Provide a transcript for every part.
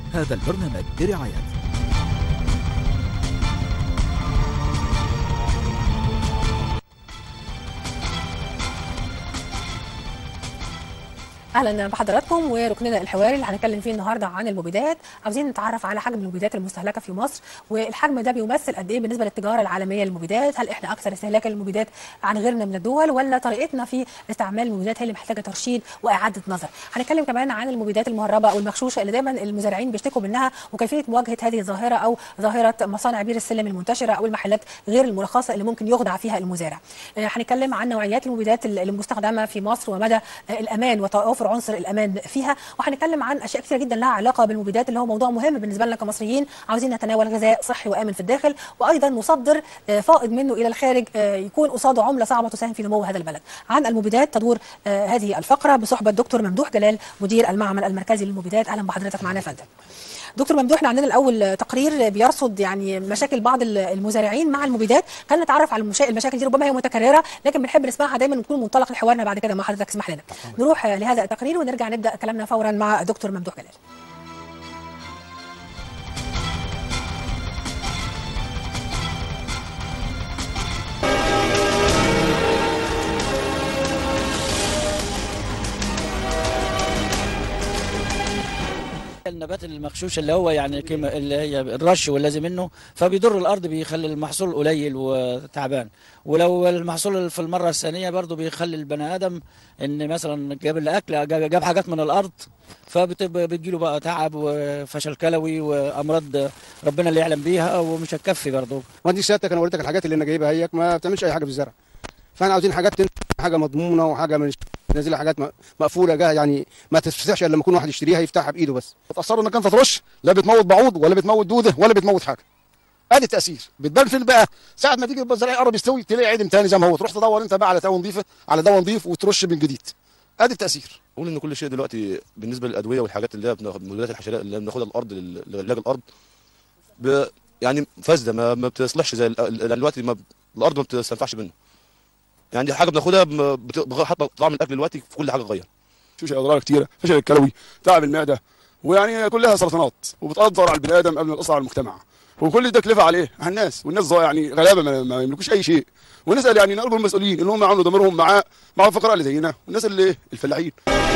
هذا البرنامج برعاية اهلا بحضراتكم وركننا الحواري اللي هنتكلم فيه النهارده عن المبيدات عاوزين نتعرف على حجم المبيدات المستهلكه في مصر والحجم ده بيمثل قد ايه بالنسبه للتجاره العالميه للمبيدات هل احنا اكثر استهلاكا للمبيدات عن غيرنا من الدول ولا طريقتنا في استعمال المبيدات هي اللي محتاجه ترشيد واعاده نظر هنتكلم كمان عن المبيدات المهربه او المغشوشه اللي دايما المزارعين بيشتكوا منها وكيفيه مواجهه هذه الظاهره او ظاهره مصانع بير السلم المنتشره او المحلات غير المرخصه اللي ممكن يخدع فيها المزارع آه، هنتكلم عن نوعيات المبيدات المستخدمه في مصر ومدى آه، الامان وتوافر عنصر الامان فيها وهنتكلم عن اشياء كثيره جدا لها علاقه بالمبيدات اللي هو موضوع مهم بالنسبه لنا كمصريين عاوزين نتناول غذاء صحي وامن في الداخل وايضا نصدر آه، فائض منه الى الخارج آه، يكون قصاده عمله صعبه تساهم في نمو هذا البلد عن المبيدات تدور آه، هذه الفقره بصحبه دكتور ممدوح جلال مدير المعمل المركزي للمبيدات اهلا بحضرتك معنا يا فندم دكتور ممدوح احنا عندنا الاول تقرير بيرصد يعني مشاكل بعض المزارعين مع المبيدات خلينا نتعرف على المشا... المشاكل دي ربما هي متكرره لكن بنحب نسمعها دايما ونكون منطلق لحوارنا بعد كده مع حضرتك اسمح لنا نروح لهذا التقرير ونرجع نبدا كلامنا فورا مع دكتور ممدوح جلال النبات المغشوش اللي هو يعني كيما اللي هي الرش واللازم منه فبيضر الارض بيخلي المحصول قليل وتعبان ولو المحصول في المره الثانيه برضه بيخلي البني ادم ان مثلا جاب الاكل جاب جاب حاجات من الارض فبتجيله بقى تعب وفشل كلوي وامراض ربنا اللي يعلم بيها ومش هتكفي برضه ودي سيادتك انا وريتك الحاجات اللي انا جايبها هيك ما بتعملش اي حاجه في الزرع فاحنا عاوزين حاجات تن- حاجه مضمونه وحاجه مش نازله حاجات م- مقفوله جاهه يعني ما تتفتحش الا لما يكون واحد يشتريها يفتحها بايده بس تاثروا انك انت ترش لا بتموت بعوض ولا بتموت دوده ولا بتموت حاجه ادي التاثير بتبان فين بقى ساعه ما تيجي الزرع يقرب يستوي تلاقي عدم تاني زي ما هو تروح تدور انت بقى على دواء نظيفه على دواء نظيف وترش من جديد ادي التاثير اقول ان كل شيء دلوقتي بالنسبه للادويه والحاجات اللي هي بناخد- المبيدات الحشريه اللي بناخدها الارض لل- لعلاج الارض ب يعني فاسده ما, ما بتصلحش زي ال- ال- دلوقتي ما الارض ما بتستنفعش منه يعني دي حاجه بناخدها م- بت- بغ- حتى طعم الاكل دلوقتي في كل حاجه غير شوش اضرار كتيره فشل الكلوي تعب المعده ويعني كلها سرطانات وبتاثر على البني ادم قبل ما تاثر على المجتمع وكل ده كلفه عليه على الناس والناس ضايع يعني غلابه ما, ما يملكوش اي شيء ونسال يعني نرجو المسؤولين اللي هم يعملوا ضميرهم مع مع الفقراء اللي زينا والناس اللي الفلاحين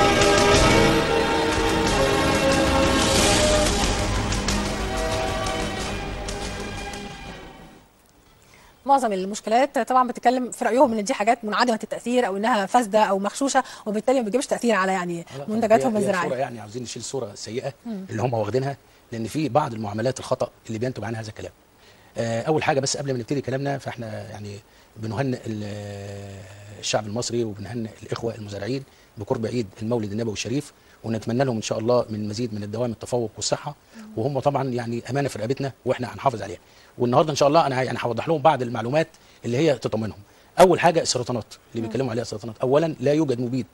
معظم المشكلات طبعا بتتكلم في رايهم ان دي حاجات منعدمه التاثير او انها فاسده او مغشوشه وبالتالي ما بتجيبش تاثير على يعني منتجاتهم هي- هي الزراعيه صورة يعني عاوزين نشيل صوره سيئه اللي هم واخدينها لان في بعض المعاملات الخطا اللي بينتج عنها هذا الكلام آه، اول حاجه بس قبل ما نبتدي كلامنا فاحنا يعني بنهنئ ال- الشعب المصري وبنهنئ الاخوه المزارعين بقرب عيد المولد النبوي الشريف ونتمنى لهم ان شاء الله من مزيد من الدوام التفوق والصحه وهم طبعا يعني امانه في رقبتنا واحنا هنحافظ عليها والنهارده ان شاء الله انا يعني هوضح لهم بعض المعلومات اللي هي تطمنهم اول حاجه السرطانات اللي بيتكلموا عليها السرطانات اولا لا يوجد مبيد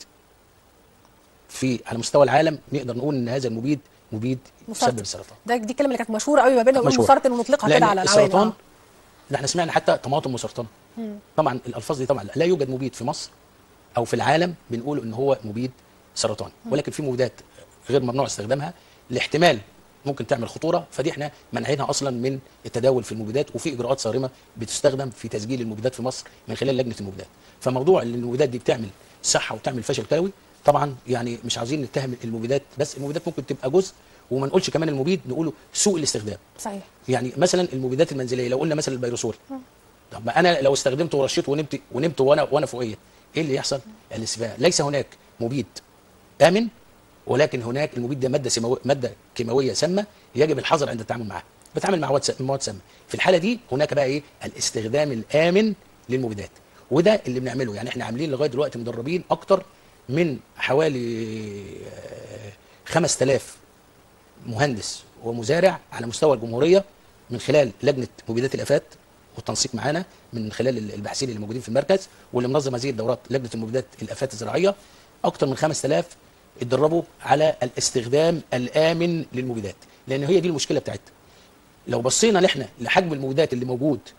في على مستوى العالم نقدر نقول ان هذا المبيد مبيد مسرطن. يسبب السرطان ده دي الكلمه اللي كانت مشهوره قوي ما بيننا نقول مشهورة. مسرطن ونطلقها لأن كده على العوام السرطان آه. ده احنا سمعنا حتى طماطم مسرطنه طبعا الالفاظ دي طبعا لا, لا يوجد مبيد في مصر او في العالم بنقول ان هو مبيد سرطان ولكن في مبيدات غير ممنوع استخدامها لاحتمال ممكن تعمل خطوره فدي احنا منعينها اصلا من التداول في المبيدات وفي اجراءات صارمه بتستخدم في تسجيل المبيدات في مصر من خلال لجنه المبيدات فموضوع ان المبيدات دي بتعمل صحه وبتعمل فشل كلوي طبعا يعني مش عاوزين نتهم المبيدات بس المبيدات ممكن تبقى جزء وما نقولش كمان المبيد نقوله سوء الاستخدام صحيح يعني مثلا المبيدات المنزليه لو قلنا مثلا البيروسول طب ما انا لو استخدمته ورشيته ونمت ونمت وانا وانا فوقيه ايه اللي يحصل؟ الاستفاء ليس هناك مبيد امن ولكن هناك المبيد ده ماده سمو... ماده كيماويه سامه يجب الحذر عند التعامل معها بتعامل مع مواد س- مواد سامه في الحاله دي هناك بقى ايه الاستخدام الامن للمبيدات وده اللي بنعمله يعني احنا عاملين لغايه دلوقتي مدربين اكتر من حوالي آه، 5000 مهندس ومزارع على مستوى الجمهوريه من خلال لجنه مبيدات الافات والتنسيق معانا من خلال الباحثين اللي موجودين في المركز واللي منظم هذه الدورات لجنه المبيدات الافات الزراعيه اكثر من 5000 اتدربوا على الاستخدام الامن للمبيدات لان هي دي المشكله بتاعتنا لو بصينا نحن لحجم المبيدات اللي موجود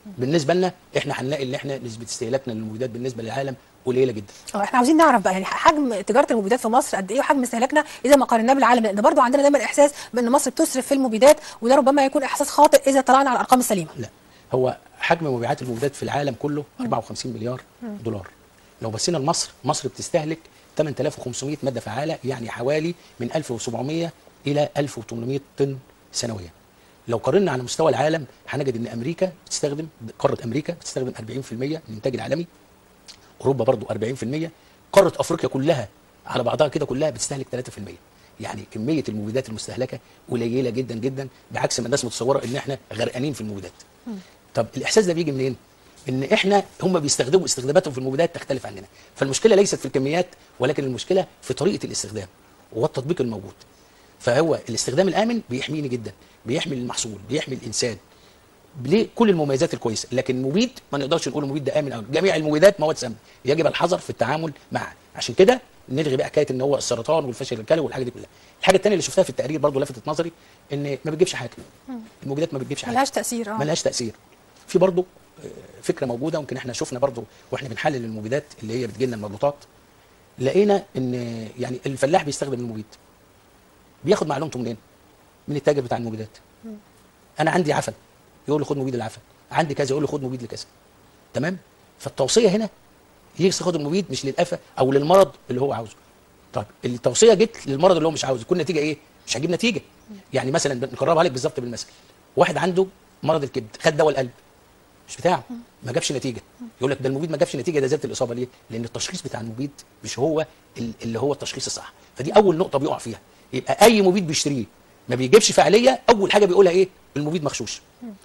بالنسبه لنا احنا هنلاقي ان احنا نسبه استهلاكنا للمبيدات بالنسبه للعالم قليله جدا اه احنا عاوزين نعرف بقى يعني حجم تجاره المبيدات في مصر قد ايه وحجم استهلاكنا اذا ما قارناه بالعالم لان برضو عندنا دايما احساس بان مصر بتسرف في المبيدات وده ربما يكون احساس خاطئ اذا طلعنا على الارقام السليمه لا هو حجم مبيعات المبيدات في العالم كله 54 مليار دولار لو بصينا لمصر مصر بتستهلك 8500 ماده فعاله يعني حوالي من 1700 الى 1800 طن سنويا لو قارنا على مستوى العالم هنجد ان امريكا بتستخدم قاره امريكا بتستخدم 40% من الانتاج العالمي اوروبا برضو 40% قاره افريقيا كلها على بعضها كده كلها بتستهلك 3% يعني كميه المبيدات المستهلكه قليله جدا جدا بعكس ما الناس متصوره ان احنا غرقانين في المبيدات طب الاحساس ده بيجي منين ان احنا هم بيستخدموا استخداماتهم في المبيدات تختلف عننا فالمشكله ليست في الكميات ولكن المشكله في طريقه الاستخدام والتطبيق الموجود فهو الاستخدام الامن بيحميني جدا بيحمي المحصول بيحمي الانسان ليه كل المميزات الكويسه لكن المبيد ما نقدرش نقول المبيد ده امن او جميع المبيدات مواد سامه يجب الحذر في التعامل معها عشان كده نلغي بقى حكايه ان هو السرطان والفشل الكلوي والحاجه دي كلها الحاجه الثانيه اللي شفتها في التقرير برضو لفتت نظري ان ما بتجيبش حاجه المبيدات ما بتجيبش حاجه ملهاش تاثير اه ملهاش تاثير في برضو آه، فكره موجوده ممكن احنا شفنا برضو واحنا بنحلل المبيدات اللي هي بتجي لنا المربوطات لقينا ان يعني الفلاح بيستخدم المبيد بياخد معلومته منين من التاجر بتاع المبيدات انا عندي عفن يقول له خد مبيد العفن عندي كذا يقول له خد مبيد لكذا تمام فالتوصيه هنا ياخد المبيد مش للافه او للمرض اللي هو عاوزه طيب التوصيه جت للمرض اللي هو مش عاوزه يكون نتيجه ايه مش هجيب نتيجه يعني مثلا نقربها عليك بالظبط بالمثل واحد عنده مرض الكبد خد دواء القلب مش بتاعه ما جابش نتيجه يقول لك ده المبيد ما جابش نتيجه ده زادت الاصابه ليه لان التشخيص بتاع المبيد مش هو ال- اللي هو التشخيص الصح فدي اول نقطه بيقع فيها يبقى اي مبيد بيشتريه ما بيجيبش فعاليه اول حاجه بيقولها ايه المبيد مغشوش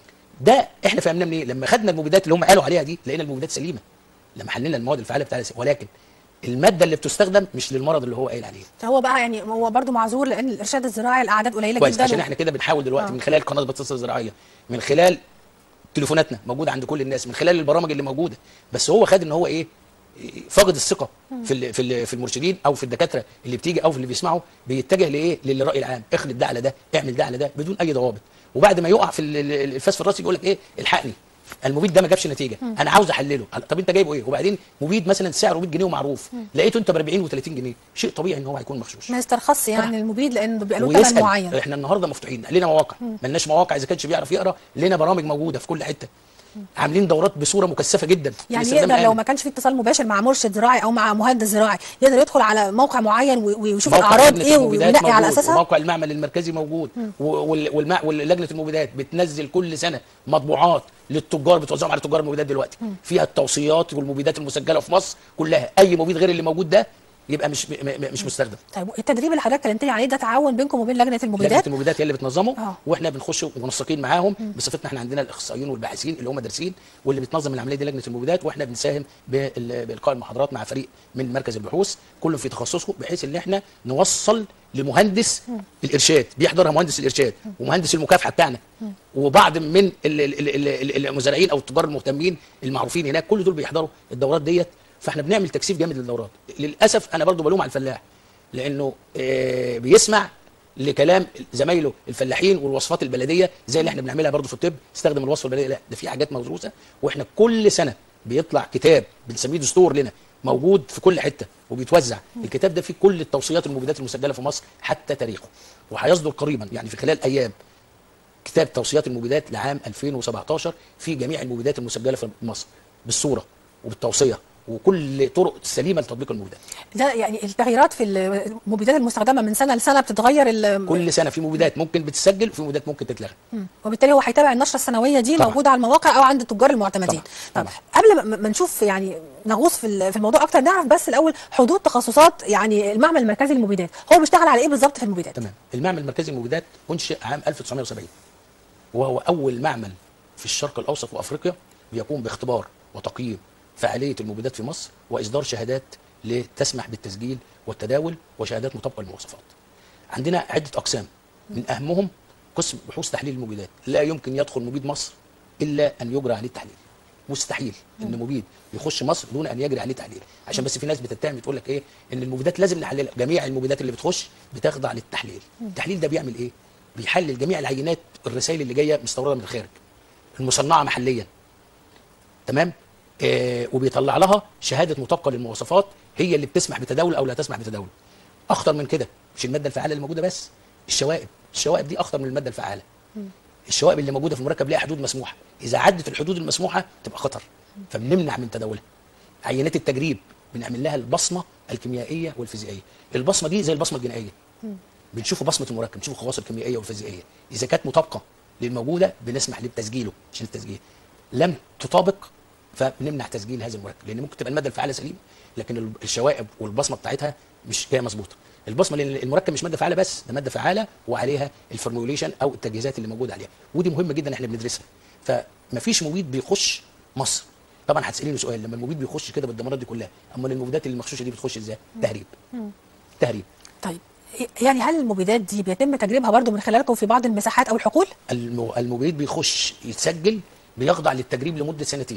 ده احنا فهمناه منين لما خدنا المبيدات اللي هم قالوا عليها دي لقينا المبيدات سليمه لما حللنا المواد الفعاله بتاعتها سليمة. ولكن الماده اللي بتستخدم مش للمرض اللي هو قايل عليه فهو بقى يعني هو برضو معذور لان الارشاد الزراعي الاعداد قليله كويس جدا عشان و- احنا كده بنحاول دلوقتي آه. من خلال قناه بتصل الزراعيه من خلال تليفوناتنا موجوده عند كل الناس من خلال البرامج اللي موجوده بس هو خد ان هو ايه فاقد الثقه في ال- في ال- في المرشدين او في الدكاتره اللي بتيجي او في اللي بيسمعوا بيتجه لايه للراي العام اخلط ده على ده اعمل ده على ده بدون اي ضوابط وبعد ما يقع في ال- ال- الفاس في الراس يقول لك ايه الحقني المبيد ده ما جابش نتيجه انا عاوز احلله طب انت جايبه ايه وبعدين مبيد مثلا سعره 100 جنيه ومعروف لقيته انت ب 40 و30 جنيه شيء طبيعي ان هو هيكون مغشوش ما يسترخصش يعني المبيد لانه بيبقى له ثمن ويسال معين احنا النهارده مفتوحين لنا مواقع ملناش مواقع اذا كانش بيعرف يقرا لنا برامج موجوده في كل حته عاملين دورات بصوره مكثفه جدا يعني للاستخدام يقدر لو الآلي. ما كانش في اتصال مباشر مع مرشد زراعي او مع مهندس زراعي يقدر يدخل على موقع معين و- ويشوف موقع الاعراض لجنة ايه المبيدات وينقي على موجود، اساسها وموقع المعمل المركزي موجود و- وال- والمع... ولجنه المبيدات بتنزل كل سنه مطبوعات للتجار بتوزعهم على تجار المبيدات دلوقتي فيها التوصيات والمبيدات المسجله في مصر كلها اي مبيد غير اللي موجود ده يبقى مش م... م... مش مستخدم طيب التدريب اللي حضرتك كلمتني عليه ده تعاون بينكم وبين لجنه لجنه المبيدات المبيدات هي اللي بتنظمه آه. واحنا بنخش منسقين معاهم بصفتنا احنا عندنا الاخصائيين والباحثين اللي هم دارسين واللي بتنظم العمليه دي لجنه المبيدات واحنا بنساهم بال- بالقاء المحاضرات مع فريق من مركز البحوث كله في تخصصه بحيث ان احنا نوصل لمهندس الارشاد بيحضرها مهندس الارشاد ومهندس المكافحه بتاعنا وبعض من ال- ال- ال- ال- المزارعين او التجار المهتمين المعروفين هناك كل دول بيحضروا الدورات ديت فاحنا بنعمل تكثيف جامد للدورات للاسف انا برضو بلوم على الفلاح لانه آه، بيسمع لكلام زمايله الفلاحين والوصفات البلديه زي اللي احنا بنعملها برضو في الطب استخدم الوصفه البلديه لا ده في حاجات مدروسه واحنا كل سنه بيطلع كتاب بنسميه دستور لنا موجود في كل حته وبيتوزع الكتاب ده فيه كل التوصيات المبيدات المسجله في مصر حتى تاريخه وهيصدر قريبا يعني في خلال ايام كتاب توصيات المبيدات لعام 2017 في جميع المبيدات المسجله في مصر بالصوره وبالتوصيه وكل طرق سليمه لتطبيق المبيدات ده يعني التغييرات في المبيدات المستخدمه من سنه لسنه بتتغير ال- كل سنه في مبيدات ممكن بتسجل وفي مبيدات ممكن تتلغى مم. وبالتالي هو هيتابع النشره السنويه دي طبعا. موجوده على المواقع او عند التجار المعتمدين طبعا. طب قبل ما- ما نشوف يعني نغوص في ال- في الموضوع اكتر نعرف بس الاول حدود تخصصات يعني المعمل المركزي للمبيدات هو بيشتغل على ايه بالظبط في المبيدات تمام المعمل المركزي للمبيدات انشئ عام 1970 وهو اول معمل في الشرق الاوسط وافريقيا بيقوم باختبار وتقييم فعاليه المبيدات في مصر واصدار شهادات لتسمح بالتسجيل والتداول وشهادات مطابقه للمواصفات. عندنا عده اقسام من اهمهم قسم بحوث تحليل المبيدات، لا يمكن يدخل مبيد مصر الا ان يجرى عليه التحليل. مستحيل ان مبيد يخش مصر دون ان يجري عليه تحليل عشان بس في ناس بتتهم بتقول لك ايه ان المبيدات لازم نحللها جميع المبيدات اللي بتخش بتخضع للتحليل التحليل ده بيعمل ايه بيحلل جميع العينات الرسائل اللي جايه مستورده من الخارج المصنعه محليا تمام آه وبيطلع لها شهاده مطابقه للمواصفات هي اللي بتسمح بتداول او لا تسمح بتداول اخطر من كده مش الماده الفعاله اللي موجوده بس الشوائب الشوائب دي اخطر من الماده الفعاله الشوائب اللي موجوده في المركب ليها حدود مسموحه اذا عدت الحدود المسموحه تبقى خطر فبنمنع من تداولها عينات التجريب بنعمل لها البصمه الكيميائيه والفيزيائيه البصمه دي زي البصمه الجنائيه بنشوف بصمه المركب نشوف الخواص الكيميائيه والفيزيائيه اذا كانت مطابقه للموجوده بنسمح بتسجيله عشان التسجيل لم تطابق فبنمنع تسجيل هذا المركب لان ممكن تبقى الماده الفعاله سليمه لكن ال- الشوائب والبصمه بتاعتها مش جايه مظبوطه البصمه لان المركب مش ماده فعاله بس ده ماده فعاله وعليها الفورموليشن او التجهيزات اللي موجوده عليها ودي مهمه جدا احنا بندرسها فمفيش مبيد بيخش مصر طبعا هتساليني سؤال لما المبيد بيخش كده بالدمارات دي كلها امال المبيدات اللي المغشوشه دي بتخش ازاي تهريب تهريب طيب يعني هل المبيدات دي بيتم تجريبها برضو من خلالكم في بعض المساحات او الحقول الم- المبيد بيخش يتسجل بيخضع للتجريب لمده سنتين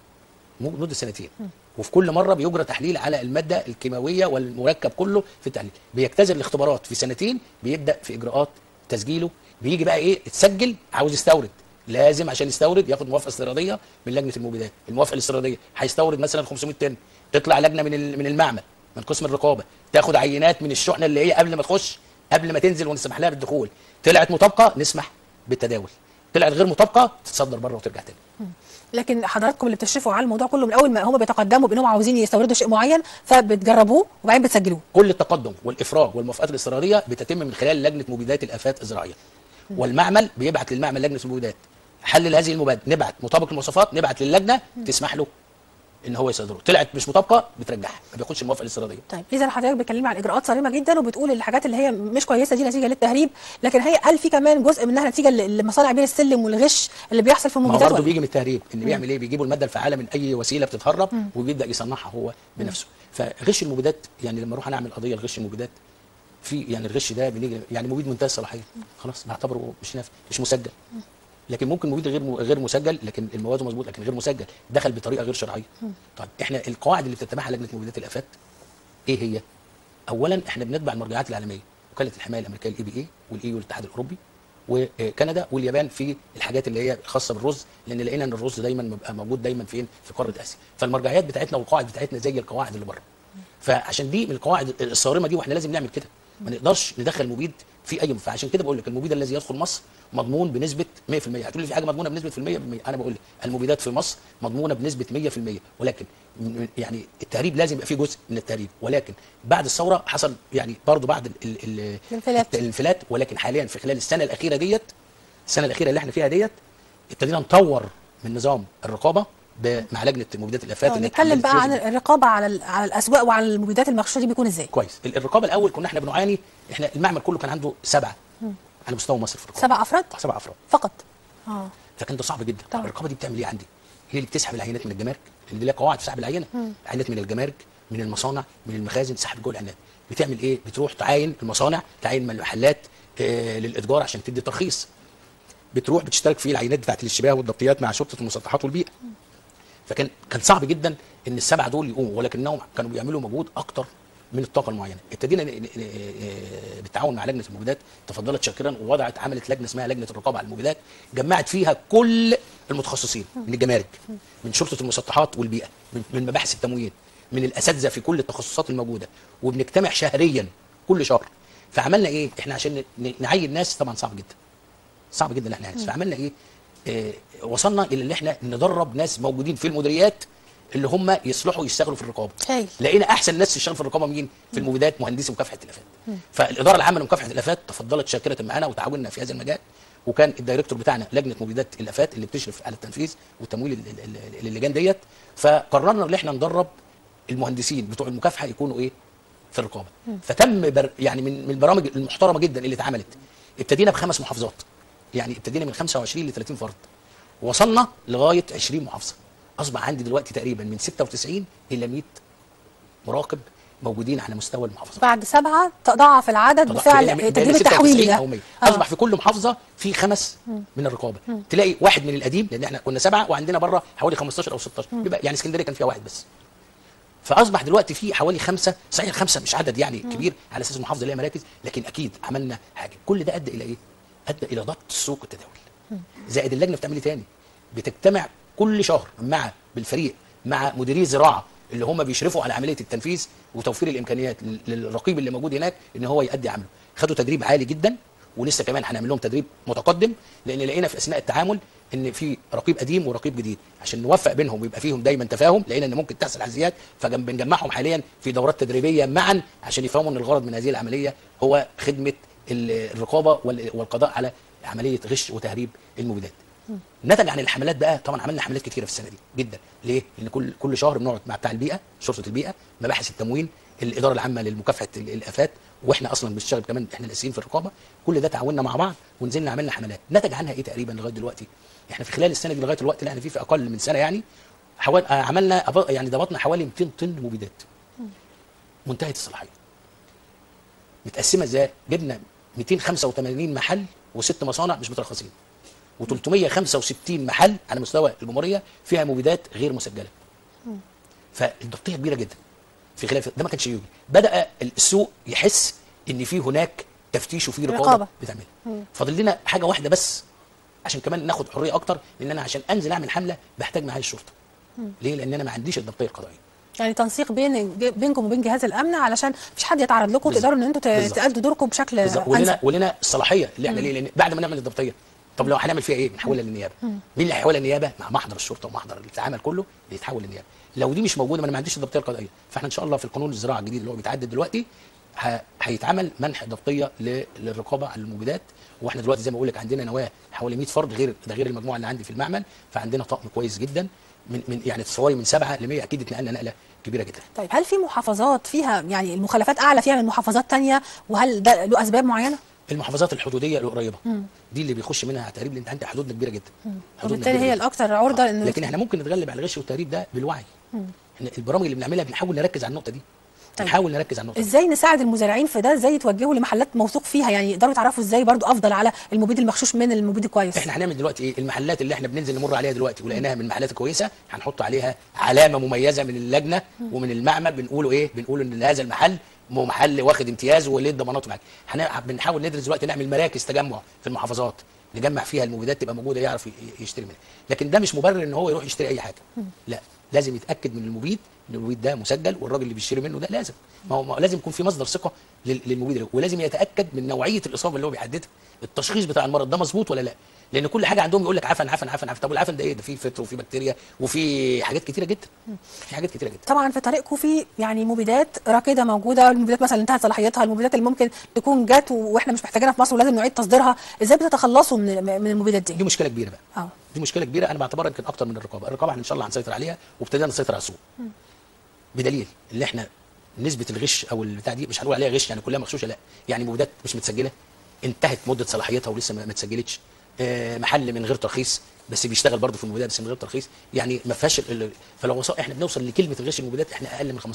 مو- مده سنتين وفي كل مره بيجرى تحليل على الماده الكيماويه والمركب كله في التحليل بيجتاز الاختبارات في سنتين بيبدا في اجراءات تسجيله بيجي بقى ايه اتسجل عاوز يستورد لازم عشان يستورد ياخد موافقه استيراديه من لجنه المبيدات الموافقه الاستيراديه هيستورد مثلا 500 طن تطلع لجنه من ال- من المعمل من قسم الرقابه تاخد عينات من الشحنه اللي هي قبل ما تخش قبل ما تنزل ونسمح لها بالدخول طلعت مطابقه نسمح بالتداول طلعت غير مطابقه تتصدر بره وترجع تاني لكن حضراتكم اللي بتشرفوا على الموضوع كله من اول ما هم بيتقدموا بانهم عاوزين يستوردوا شيء معين فبتجربوه وبعدين بتسجلوه كل التقدم والافراج والموافقات الاستيراديه بتتم من خلال لجنه مبيدات الافات الزراعيه والمعمل بيبعت للمعمل لجنه المبيدات حلل هذه المبادئ نبعت مطابق المواصفات نبعت للجنه تسمح له ان هو يصدره طلعت مش مطابقه بترجعها ما بياخدش الموافقه الاستيراديه طيب اذا حضرتك بتكلمي عن اجراءات صارمه جدا وبتقول الحاجات اللي هي مش كويسه دي نتيجه للتهريب لكن هي هل في كمان جزء منها نتيجه ل- لمصانع بير السلم والغش اللي بيحصل في ما هو المبيدات برضه ولا؟ بيجي من التهريب ان بيعمل ايه بيجيبوا الماده الفعاله من اي وسيله بتتهرب وبيبدا يصنعها هو بنفسه فغش المبيدات يعني لما اروح انا اعمل قضيه لغش المبيدات في يعني الغش ده بنيجي يعني مبيد منتهى الصلاحيه خلاص بعتبره مش نافع مش مسجل لكن ممكن مبيد غير م- غير مسجل لكن المواد مظبوط لكن غير مسجل دخل بطريقه غير شرعيه طيب احنا القواعد اللي بتتبعها لجنه مبيدات الافات ايه هي اولا احنا بنتبع المرجعات العالميه وكاله الحمايه الامريكيه الاي بي اي والاي والاتحاد الاوروبي وكندا واليابان في الحاجات اللي هي الخاصه بالرز لان لقينا ان الرز دايما بيبقى موجود دايما فين في قاره اسيا فالمرجعيات بتاعتنا والقواعد بتاعتنا زي القواعد اللي بره فعشان دي من القواعد الصارمه دي واحنا لازم نعمل كده ما نقدرش ندخل مبيد في اي فعشان كده بقول لك المبيد الذي يدخل مصر مضمون بنسبه 100% هتقول لي في حاجه مضمونه بنسبه 100% انا بقول لك المبيدات في مصر مضمونه بنسبه 100% ولكن م- يعني التهريب لازم يبقى فيه جزء من التهريب ولكن بعد الثوره حصل يعني برضه بعد ال ال ال الانفلات. الانفلات ولكن حاليا في خلال السنه الاخيره ديت السنه الاخيره اللي احنا فيها ديت ابتدينا نطور من نظام الرقابه ب- مع لجنه مبيدات الافات آه، اللي نتكلم اتحددت بقى عن لازم- الرقابه على ال- على الاسواق وعلى المبيدات المغشوشه دي بيكون ازاي كويس ال- الرقابه الاول كنا احنا بنعاني احنا المعمل كله كان عنده سبعه على مستوى مصر في الرقابه سبع افراد سبع افراد فقط اه فكان ده صعب جدا طبعا. الرقابه دي بتعمل ايه عندي هي اللي بتسحب العينات من الجمارك لان دي لها قواعد في سحب العينه عينات من الجمارك من المصانع من المخازن تسحب جوه العينات بتعمل ايه بتروح تعاين المصانع تعاين من المحلات آه للاتجار عشان تدي ترخيص بتروح بتشترك في العينات بتاعت الاشتباه والضبطيات مع شرطه المسطحات والبيئه فكان كان صعب جدا ان السبعه دول يقوموا ولكنهم كانوا بيعملوا مجهود اكتر من الطاقه المعينه ابتدينا ن- ن- ن- بالتعاون مع لجنه المبيدات تفضلت شاكرا ووضعت عملت لجنه اسمها لجنه الرقابه على المبيدات جمعت فيها كل المتخصصين من الجمارك من شرطه المسطحات والبيئه من من مباحث التموين من الاساتذه في كل التخصصات الموجوده وبنجتمع شهريا كل شهر فعملنا ايه احنا عشان ن- نعين ناس طبعا صعب جدا صعب جدا ان احنا نعكس فعملنا ايه آه وصلنا الى ان احنا ندرب ناس موجودين في المديريات اللي هم يصلحوا يشتغلوا في الرقابه هايل. لقينا احسن ناس تشتغل في الرقابه مين في المبيدات مهندسي مكافحه الافات فالاداره العامه لمكافحه الافات تفضلت شاكره معنا وتعاوننا في هذا المجال وكان الدايركتور بتاعنا لجنه مبيدات الافات اللي بتشرف على التنفيذ والتمويل ال- ال- ال- للجان ديت فقررنا ان احنا ندرب المهندسين بتوع المكافحه يكونوا ايه في الرقابه فتم بر يعني من من البرامج المحترمه جدا اللي اتعملت ابتدينا بخمس محافظات يعني ابتدينا من 25 ل 30 فرد وصلنا لغايه 20 محافظه اصبح عندي دلوقتي تقريبا من 96 الى 100 مراقب موجودين على مستوى المحافظه بعد سبعه تضاعف العدد طبعا بفعل بقينا- بقينا التدريب 96 التحويلي او ده 100 آه. اصبح في كل محافظه في خمس من الرقابه تلاقي واحد من القديم لان احنا كنا سبعه وعندنا بره حوالي 15 او 16 يبقى يعني اسكندريه كان فيها واحد بس فاصبح دلوقتي في حوالي خمسه صحيح الخمسه مش عدد يعني كبير على اساس المحافظه ليها مراكز لكن اكيد عملنا حاجه كل ده ادى الى ايه؟ ادى الى ضبط سوق التداول زائد اللجنه بتعمل ايه تاني؟ بتجتمع كل شهر مع بالفريق مع مديري الزراعه اللي هم بيشرفوا على عمليه التنفيذ وتوفير الامكانيات لل- للرقيب اللي موجود هناك ان هو يؤدي عمله خدوا تدريب عالي جدا ولسه كمان هنعمل لهم تدريب متقدم لان لقينا في اثناء التعامل ان في رقيب قديم ورقيب جديد عشان نوفق بينهم ويبقى فيهم دايما تفاهم لقينا ان ممكن تحصل حزيات فبنجمعهم حاليا في دورات تدريبيه معا عشان يفهموا ان الغرض من هذه العمليه هو خدمه ال- الرقابه وال- والقضاء على عمليه غش وتهريب المبيدات نتج عن الحملات بقى طبعا عملنا حملات كتيره في السنه دي جدا ليه لان كل كل شهر بنقعد مع بتاع البيئه شرطه البيئه مباحث التموين الاداره العامه لمكافحه ال- الافات واحنا اصلا بنشتغل كمان احنا الاساسيين في الرقابه كل ده تعاوننا مع بعض ونزلنا عملنا حملات نتج عنها ايه تقريبا لغايه دلوقتي احنا في خلال السنه دي لغايه الوقت اللي احنا فيه في اقل من سنه يعني حوالي آه، عملنا أب- يعني ضبطنا حوالي 200 طن مبيدات منتهيه الصلاحيه متقسمه ازاي جبنا 285 محل وست مصانع مش مترخصين و365 محل على مستوى الجمهوريه فيها مبيدات غير مسجله فالضبطيه كبيره جدا في خلال ده ما كانش يوجد بدا السوق يحس ان في هناك تفتيش وفي رقابه, رقابة. بتعمل فاضل لنا حاجه واحده بس عشان كمان ناخد حريه اكتر لان انا عشان انزل اعمل حمله بحتاج معايا الشرطه ليه لان انا ما عنديش الضبطيه القضائيه يعني تنسيق بين بينكم وبين جهاز الامن علشان مفيش حد يتعرض لكم بالظبط. تقدروا ان انتوا ت- بالظبط. تأدوا دوركم بشكل بالظبط انسب ولنا ولنا الصلاحيه اللي احنا ليه لان بعد ما نعمل الضبطيه طب لو هنعمل فيها ايه بنحولها للنيابه مين اللي هيحولها للنيابه مع محضر الشرطه ومحضر العمل كله بيتحول للنيابه لو دي مش موجوده ما انا ما عنديش الضبطيه القضائيه فاحنا ان شاء الله في القانون الزراعه الجديد اللي هو بيتعدل دلوقتي ه- هيتعمل منح ضبطيه ل- للرقابه على المبيدات واحنا دلوقتي زي ما بقول لك عندنا نواه حوالي 100 فرد غير ده غير المجموعه اللي عندي في المعمل فعندنا طقم كويس جدا من من يعني تصوري من سبعه ل 100 اكيد اتنقلنا نقله كبيره جدا طيب هل في محافظات فيها يعني المخالفات اعلى فيها من محافظات تانية وهل ده له اسباب معينه؟ المحافظات الحدوديه القريبه دي اللي بيخش منها تهريب لان انت عندك حدودنا كبيره جدا حدودنا وبالتالي كبيرة هي جداً. الاكثر عرضه آه، انه لكن احنا ممكن نتغلب على الغش والتهريب ده بالوعي احنا البرامج اللي بنعملها بنحاول نركز على النقطه دي طيب. بنحاول نركز على النقطه دي ازاي نساعد المزارعين في ده ازاي يتوجهوا لمحلات موثوق فيها يعني يقدروا يتعرفوا ازاي برضو افضل على المبيد المغشوش من المبيد الكويس احنا هنعمل دلوقتي ايه المحلات اللي احنا بننزل نمر عليها دلوقتي ولقيناها من المحلات الكويسه هنحط عليها علامه مميزه من اللجنه ومن المعمل بنقوله ايه بنقول ان هذا المحل مو محل واخد امتياز وليه ضماناته معاك هن- بنحاول ندرس دلوقتي نعمل مراكز تجمع في المحافظات نجمع فيها المبيدات تبقى موجوده يعرف ي- يشتري منها لكن ده مش مبرر ان هو يروح يشتري اي حاجه لا لازم يتاكد من المبيد ان المبيد ده مسجل والراجل اللي بيشتري منه ده لازم ما هو ما هو لازم يكون في مصدر ثقه لل- للمبيد ده ولازم يتاكد من نوعيه الاصابه اللي هو بيحددها التشخيص بتاع المرض ده مظبوط ولا لا لان كل حاجه عندهم يقول لك عفن عفن عفن عفن طب والعفن ده ايه ده فيه فطر وفيه بكتيريا وفي حاجات كتيره جدا في حاجات كتيره جدا طبعا في طريقكم في يعني مبيدات راكده موجوده المبيدات مثلا انتهت صلاحيتها المبيدات اللي ممكن تكون جت واحنا مش محتاجينها في مصر ولازم نعيد تصديرها ازاي بتتخلصوا من من المبيدات دي دي مشكله كبيره بقى اه دي مشكله كبيره انا بعتبرها يمكن اكتر من الرقابه الرقابه احنا ان شاء الله هنسيطر عليها وابتدينا نسيطر على السوق بدليل اللي احنا نسبه الغش او البتاع دي مش هنقول عليها غش يعني كلها مغشوشه لا يعني مبيدات مش متسجله انتهت مده صلاحيتها ولسه ما ما اتسجلتش آه، محل من غير ترخيص بس بيشتغل برضه في المبيدات بس من غير ترخيص يعني ما فيهاش ال- ال- فلو وصل احنا بنوصل لكلمه الغش المبيدات احنا اقل من 15%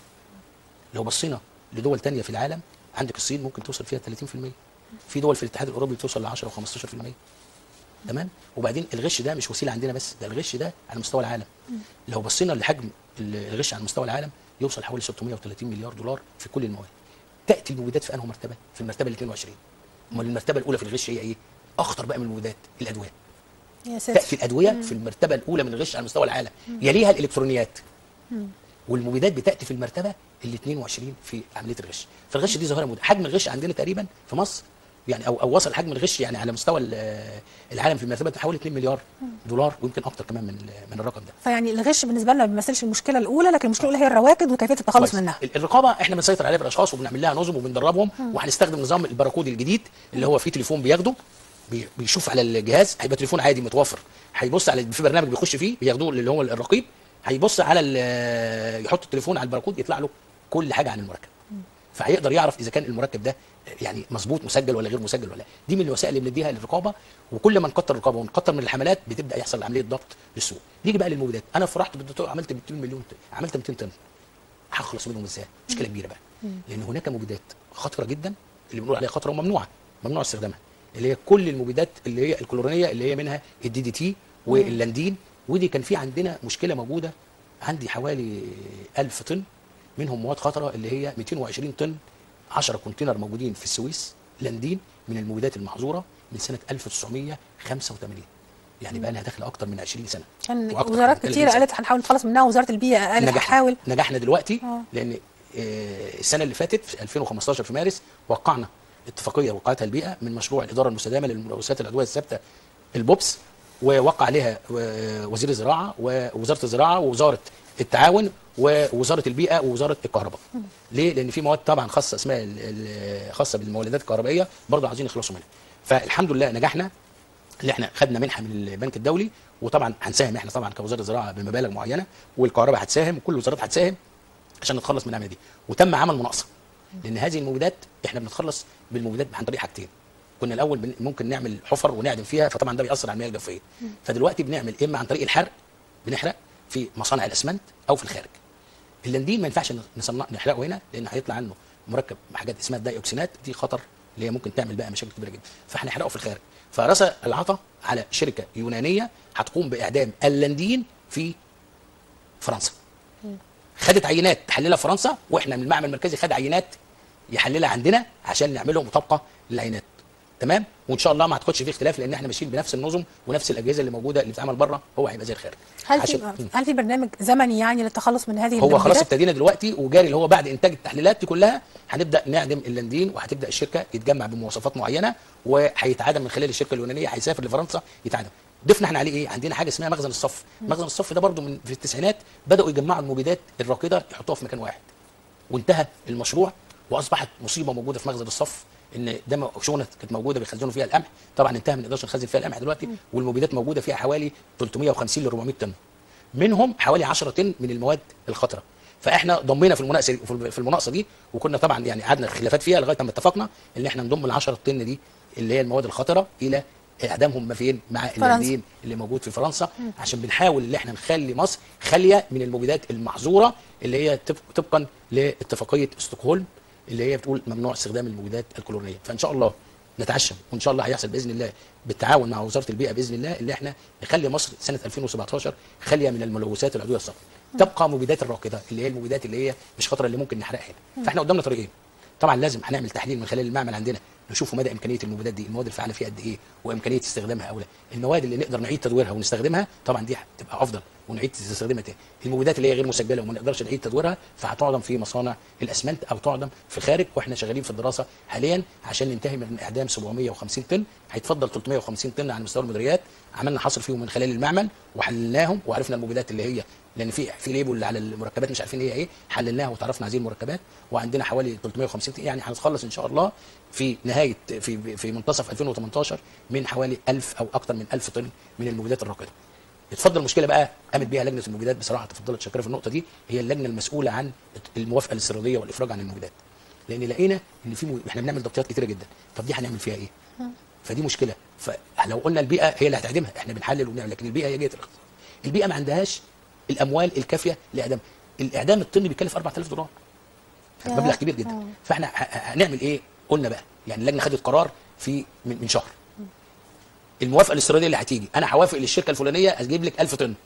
لو بصينا لدول تانية في العالم عندك الصين ممكن توصل فيها 30% في دول في الاتحاد الاوروبي بتوصل ل 10 و15% تمام وبعدين الغش ده مش وسيله عندنا بس ده الغش ده على مستوى العالم لو بصينا لحجم الغش على مستوى العالم يوصل حوالي 630 مليار دولار في كل المواد تاتي المبيدات في انهي مرتبه في المرتبه ال 22 امال المرتبه الاولى في الغش هي ايه اخطر بقى من المبيدات الادويه يا ساتر تاتي الادويه في المرتبه الاولى من الغش على مستوى العالم يليها الالكترونيات والمبيدات بتاتي في المرتبه ال 22 في عمليه الغش فالغش دي ظاهره موجوده حجم الغش عندنا تقريبا في مصر يعني او او وصل حجم الغش يعني على مستوى ال- العالم في المرتبه حوالي 2 مليار دولار ويمكن اكتر كمان من من الرقم ده فيعني الغش بالنسبه لنا ما بيمثلش المشكله الاولى لكن المشكله الاولى هي الرواكد وكيفيه التخلص كويس. منها ال- الرقابه احنا بنسيطر عليها بالاشخاص وبنعمل لها نظم وبندربهم وهنستخدم نظام الباركود الجديد اللي هو فيه تليفون بياخده بي- بيشوف على الجهاز هيبقى تليفون عادي متوفر هيبص على في برنامج بيخش فيه بياخدوه اللي هو الرقيب هيبص على ال- يحط التليفون على الباركود يطلع له كل حاجه عن المركب فهيقدر يعرف اذا كان المركب ده يعني مظبوط مسجل ولا غير مسجل ولا لا دي من الوسائل اللي بنديها للرقابه وكل ما نكتر الرقابه ونكتر من الحملات بتبدا يحصل عمليه ضبط للسوق نيجي بقى للمبيدات انا فرحت بالدكتور عملت 200 مليون طن. عملت 200 طن هخلص منهم ازاي مشكله كبيره بقى لان هناك مبيدات خطره جدا اللي بنقول عليها خطره وممنوعه ممنوع استخدامها اللي هي كل المبيدات اللي هي الكلورينيه اللي هي منها الدي دي تي واللاندين ودي كان في عندنا مشكله موجوده عندي حوالي 1000 طن منهم مواد خطره اللي هي 220 طن 10 كونتينر موجودين في السويس لاندين من المبيدات المحظوره من سنه 1985 يعني بقى لها داخله اكتر من 20 سنه كان وأكتر وزارات من 30 كتير سنة. قالت هنحاول نتخلص منها وزاره البيئه قالت نجحنا هحاول نجحنا دلوقتي آه. لان آه، السنه اللي فاتت في 2015 في مارس وقعنا اتفاقيه وقعتها البيئه من مشروع الاداره المستدامه للملوثات العضويه الثابته البوبس ووقع عليها و- وزير الزراعه ووزاره الزراعه ووزاره التعاون ووزاره البيئه ووزاره الكهرباء. ليه؟ لان في مواد طبعا خاصه اسمها ال- ال- خاصه بالمولدات الكهربائيه برضه عايزين يخلصوا منها. فالحمد لله نجحنا اللي احنا خدنا منحه من البنك الدولي وطبعا هنساهم احنا طبعا كوزاره زراعه بمبالغ معينه والكهرباء هتساهم وكل الوزارات هتساهم عشان نتخلص من العمليه دي وتم عمل مناقصه لان هذه المبيدات احنا بنتخلص بالمبيدات عن طريق حاجتين كنا الاول بن- ممكن نعمل حفر ونعدم فيها فطبعا ده بيأثر على المياه الجوفيه فدلوقتي بنعمل اما عن طريق الحرق بنحرق في مصانع الاسمنت او في الخارج اللاندين ما ينفعش نصنع نحرقه هنا لان هيطلع عنه مركب حاجات اسمها الدايوكسينات دي خطر اللي هي ممكن تعمل بقى مشاكل كبيره جدا فهنحرقه في الخارج فرسى العطا على شركه يونانيه هتقوم باعدام اللاندين في فرنسا خدت عينات تحللها في فرنسا واحنا من المعمل المركزي خد عينات يحللها عندنا عشان نعمله مطابقه للعينات تمام وان شاء الله ما هتاخدش فيه اختلاف لان احنا ماشيين بنفس النظم ونفس الاجهزه اللي موجوده اللي بتتعمل بره هو هيبقى زي الخارج هل عشان- في هل في برنامج زمني يعني للتخلص من هذه هو خلاص المبيدات؟ ابتدينا دلوقتي وجاري اللي هو بعد انتاج التحليلات دي كلها هنبدا نعدم اللاندين وهتبدا الشركه يتجمع بمواصفات معينه وهيتعادم من خلال الشركه اليونانيه هيسافر لفرنسا يتعادم ضفنا احنا عليه ايه عندنا حاجه اسمها مخزن الصف مخزن الصف ده برضو من في التسعينات بداوا يجمعوا المبيدات الراكده يحطوها في مكان واحد وانتهى المشروع واصبحت مصيبه موجوده في مخزن الصف ان ده شونه كانت موجوده بيخزنوا فيها القمح طبعا انتهى ما نقدرش نخزن فيها القمح دلوقتي والمبيدات موجوده فيها حوالي 350 ل 400 طن منهم حوالي 10 طن من المواد الخطره فاحنا ضمينا في المناقصه في المناقصه دي وكنا طبعا يعني قعدنا خلافات فيها لغايه ما اتفقنا ان احنا نضم ال 10 طن دي اللي هي المواد الخطره الى اعدامهم ما فين مع اللاندين اللي موجود في فرنسا عشان بنحاول ان احنا نخلي مصر خاليه من المبيدات المحظوره اللي هي طب- طبقا لاتفاقيه ستوكهولم اللي هي بتقول ممنوع استخدام المبيدات الكلورينيه فان شاء الله نتعشم وان شاء الله هيحصل باذن الله بالتعاون مع وزاره البيئه باذن الله اللي احنا نخلي مصر سنه 2017 خاليه من الملوثات العضويه الصفراء تبقى مبيدات الراكده اللي هي المبيدات اللي هي مش خطره اللي ممكن نحرقها هنا فاحنا قدامنا طريقين طبعا لازم هنعمل تحليل من خلال المعمل عندنا نشوف مدى امكانيه المبيدات دي المواد الفعاله فيها قد ايه وامكانيه استخدامها او لا المواد اللي نقدر نعيد تدويرها ونستخدمها طبعا دي هتبقى افضل ونعيد تستخدمها تاني المبيدات اللي هي غير مسجله وما نقدرش نعيد تدويرها فهتعدم في مصانع الاسمنت او تعدم في الخارج واحنا شغالين في الدراسه حاليا عشان ننتهي من اعدام 750 طن هيتفضل 350 طن على مستوى المديريات عملنا حصر فيهم من خلال المعمل وحللناهم وعرفنا المبيدات اللي هي لان في في ليبل على المركبات مش عارفين هي ايه حللناها وتعرفنا هذه المركبات وعندنا حوالي 350 طن يعني هنتخلص ان شاء الله في نهايه في في منتصف 2018 من حوالي 1000 او اكثر من 1000 طن من المبيدات الراكده اتفضل المشكله بقى قامت بيها لجنه المبيدات بصراحه تفضلت شاكره في النقطه دي هي اللجنه المسؤوله عن الموافقه الاستيراديه والافراج عن المبيدات لان لقينا ان في م... احنا بنعمل ضبطيات كتيره جدا طب دي هنعمل فيها ايه فدي مشكله فلو قلنا البيئه هي اللي هتعدمها احنا بنحلل ونعمل لكن البيئه هي جهه الاختصاص البيئه ما عندهاش الاموال الكافيه لاعدام الاعدام الطني بيكلف 4000 دولار ياه. مبلغ كبير جدا آه. فاحنا ه- ه- هنعمل ايه قلنا بقى يعني اللجنه خدت قرار في من, من شهر الموافقه الاستيراديه اللي هتيجي انا هوافق للشركه الفلانيه هجيب لك 1000 طن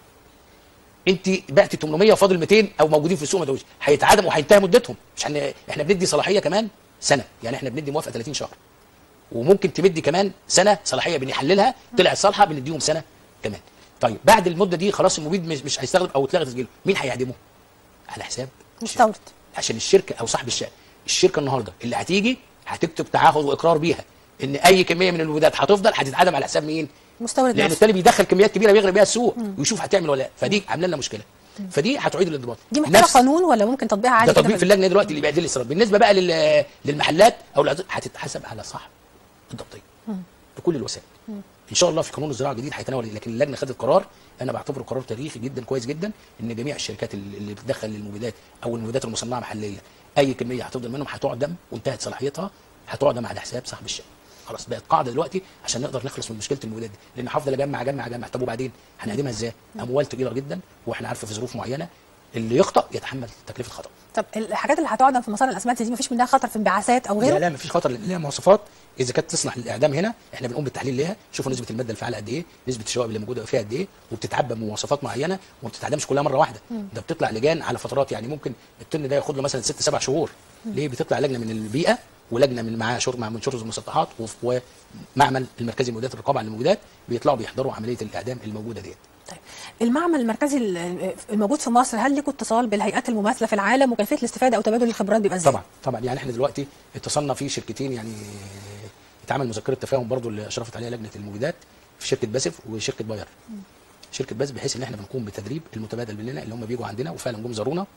انت بعتي 800 وفاضل 200 او موجودين في السوق ما دوش هيتعدموا وهينتهي مدتهم مش هن... احنا بندي صلاحيه كمان سنه يعني احنا بندي موافقه 30 شهر وممكن تمدي كمان سنه صلاحيه بنحللها طلعت صالحه بنديهم سنه كمان طيب بعد المده دي خلاص المبيد مش, مش هيستخدم او اتلغى تسجيله مين هيعدمه على حساب مستورد عشان الشركه او صاحب الشأن الشركه النهارده اللي هتيجي هتكتب تعهد واقرار بيها ان اي كميه من المبيدات هتفضل هتتعدم على حساب مين؟ مستورد لان نفسه التاني بيدخل كميات كبيره بيغرق بيها السوق ويشوف هتعمل ولا لا فدي عامله لنا مشكله فدي هتعيد الانضباط دي محتاجه نفس- قانون ولا ممكن تطبيقها عادي ده كده تطبيق في اللجنه دلوقتي اللي بيعدل الاصرار بالنسبه بقى لل- للمحلات او العز- هتتحسب على صاحب الضبطيه بكل الوسائل ان شاء الله في قانون الزراعه الجديد هيتناول لكن اللجنه خدت قرار انا بعتبره قرار تاريخي جدا كويس جدا ان جميع الشركات اللي اللي بتدخل المبيدات او المبيدات المصنعه محليا اي كميه هتفضل منهم هتعدم وانتهت صلاحيتها هتعدم على حساب صاحب الشأن خلاص بقت قاعده دلوقتي عشان نقدر نخلص من مشكله المبيدات دي لان هفضل اجمع اجمع اجمع طب وبعدين هنقدمها ازاي؟ اموال تقيله جدا واحنا عارفه في ظروف معينه اللي يخطأ يتحمل تكلفه خطأ طب الحاجات اللي هتعدم في مصانع الاسمنت دي مفيش منها خطر في انبعاثات او لا غيره لا مفيش خطر لان ليها مواصفات اذا كانت تصلح للاعدام هنا احنا بنقوم بالتحليل ليها شوفوا نسبه الماده الفعاله قد ايه نسبه الشوائب اللي موجوده فيها قد ايه وبتتعبى بمواصفات معينه وما بتتعدمش كلها مره واحده ده بتطلع لجان على فترات يعني ممكن الطن ده ياخد له مثلا ست سبع شهور ليه بتطلع لجنه من البيئه ولجنه من معاه شرطه مع من شرطه المسطحات وف- ومعمل المركزي لمبيدات الرقابه على المبيدات بيطلعوا بيحضروا عمليه الاعدام الموجوده ديت طيب المعمل المركزي ال- الموجود في مصر هل لكم اتصال بالهيئات المماثله في العالم وكيفيه الاستفاده او تبادل الخبرات بيبقى ازاي؟ طبعا طبعا يعني احنا دلوقتي اتصلنا في شركتين يعني اتعمل مذكره تفاهم برضو اللي اشرفت عليها لجنه المبيدات في شركه باسف وشركه باير شركه باسف بحيث ان احنا بنقوم بتدريب المتبادل بيننا اللي هم بيجوا عندنا وفعلا جم زارونا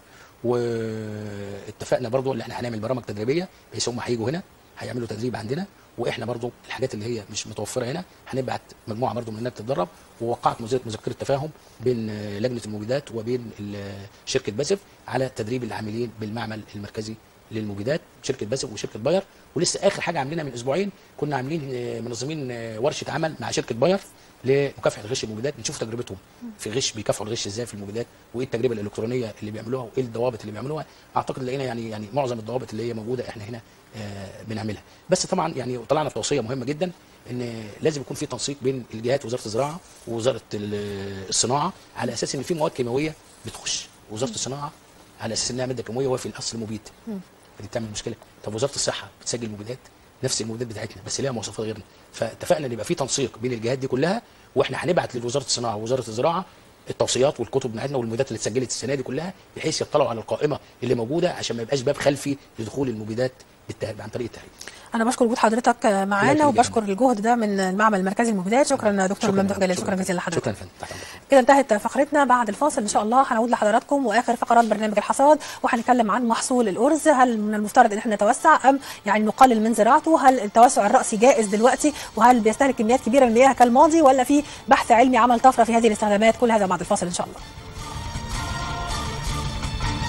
واتفقنا برضو ان احنا هنعمل برامج تدريبيه بحيث هم هيجوا هنا هيعملوا تدريب عندنا واحنا برضو الحاجات اللي هي مش متوفره هنا هنبعت مجموعه برضو مننا تتدرب ووقعت مذكره مذكره تفاهم بين آه، لجنه المبيدات وبين ال- شركه باسف على تدريب العاملين بالمعمل المركزي للمبيدات شركه باسف وشركه باير ولسه اخر حاجه عاملينها من اسبوعين كنا عاملين آه، منظمين آه، ورشه عمل مع شركه باير لمكافحه غش المبيدات نشوف تجربتهم في غش بيكافحوا الغش ازاي في المبيدات وايه التجربه الالكترونيه اللي بيعملوها وايه الضوابط اللي بيعملوها اعتقد لقينا يعني يعني معظم الضوابط اللي هي موجوده احنا هنا آه، بنعملها بس طبعا يعني طلعنا بتوصيه مهمه جدا ان لازم يكون في تنسيق بين الجهات وزاره الزراعه ووزاره ال- الصناعه على اساس ان في مواد كيماويه بتخش وزاره الصناعه على اساس انها ماده كيماويه وهي في الاصل مبيد دي بتعمل مشكله طب وزاره الصحه بتسجل مبيدات نفس المبيدات بتاعتنا بس ليها مواصفات غيرنا فاتفقنا ان يبقى في تنسيق بين الجهات دي كلها واحنا هنبعت لوزاره الصناعه ووزاره الزراعه التوصيات والكتب بتاعتنا والمبيدات اللي اتسجلت السنه دي كلها بحيث يطلعوا على القائمه اللي موجوده عشان ما يبقاش باب خلفي لدخول المبيدات بالتهريب عن طريق التهريب انا بشكر وجود حضرتك معانا يخليك يا وبشكر الجهد ده من المعمل المركزي للمبيدات شكرا دكتور ممدوح جلال شكرا جزيلا لحضرتك شكرا يا فندم تحت أمرك. كده انتهت فقرتنا بعد الفاصل ان شاء الله هنعود لحضراتكم واخر فقرات برنامج الحصاد وهنتكلم عن محصول الارز هل من المفترض ان احنا نتوسع ام يعني نقلل من زراعته هل التوسع الراسي جائز دلوقتي وهل بيستهلك كميات كبيره من المياه كالماضي ولا في بحث علمي عمل طفره في هذه الاستخدامات كل هذا بعد الفاصل ان شاء الله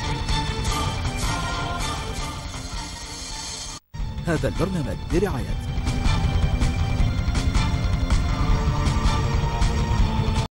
هذا البرنامج برعاية